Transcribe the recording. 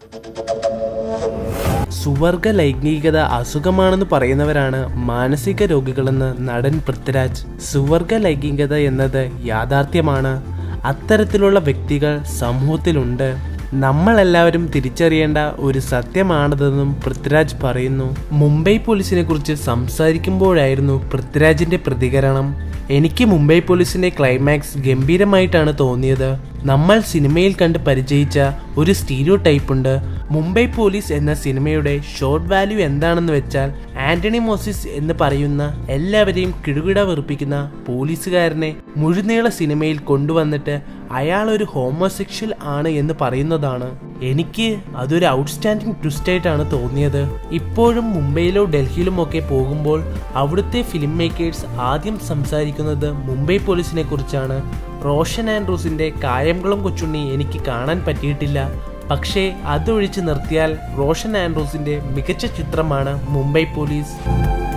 സുവർഗ ലൈംഗികത അസുഖമാണെന്ന് പറയുന്നവരാണ് മാനസിക രോഗികളെന്ന് നടൻ പൃഥ്വിരാജ് സുവർഗ ലൈംഗികത എന്നത് യാഥാർത്ഥ്യമാണ് അത്തരത്തിലുള്ള വ്യക്തികൾ സമൂഹത്തിലുണ്ട് നമ്മളെല്ലാവരും തിരിച്ചറിയേണ്ട ഒരു സത്യമാണതെന്നും പൃഥ്വിരാജ് പറയുന്നു മുംബൈ പോലീസിനെ കുറിച്ച് സംസാരിക്കുമ്പോഴായിരുന്നു പൃഥ്വിരാജിന്റെ പ്രതികരണം എനിക്ക് മുംബൈ പോലീസിന്റെ ക്ലൈമാക്സ് ഗംഭീരമായിട്ടാണ് തോന്നിയത് നമ്മൾ സിനിമയിൽ കണ്ട് പരിചയിച്ച ഒരു സ്റ്റീരിയോ ടൈപ്പ് ഉണ്ട് മുംബൈ പോലീസ് എന്ന സിനിമയുടെ ഷോർട്ട് വാല്യൂ എന്താണെന്ന് വെച്ചാൽ ആന്റണി മോസിസ് എന്ന് പറയുന്ന എല്ലാവരെയും കിടുകിട വെറുപ്പിക്കുന്ന പോലീസുകാരനെ മുഴുനീള സിനിമയിൽ കൊണ്ടുവന്നിട്ട് അയാൾ ഒരു ഹോമോസെക്ഷൽ ആണ് എന്ന് പറയുന്നതാണ് എനിക്ക് അതൊരു ഔട്ട്സ്റ്റാൻഡിംഗ് ട്വിസ്റ്റ് ആയിട്ടാണ് തോന്നിയത് ഇപ്പോഴും മുംബൈയിലോ ഡൽഹിയിലും ഒക്കെ പോകുമ്പോൾ അവിടുത്തെ ഫിലിം മേക്കേഴ്സ് ആദ്യം സംസാരിക്കുന്നത് മുംബൈ പോലീസിനെ കുറിച്ചാണ് റോഷൻ ആൻഡ്രൂസിന്റെ കായംകുളം കൊച്ചുണ്ണി എനിക്ക് കാണാൻ പറ്റിയിട്ടില്ല പക്ഷേ അതൊഴിച്ച് നിർത്തിയാൽ റോഷൻ ആൻഡ്രൂസിന്റെ മികച്ച ചിത്രമാണ് മുംബൈ പോലീസ്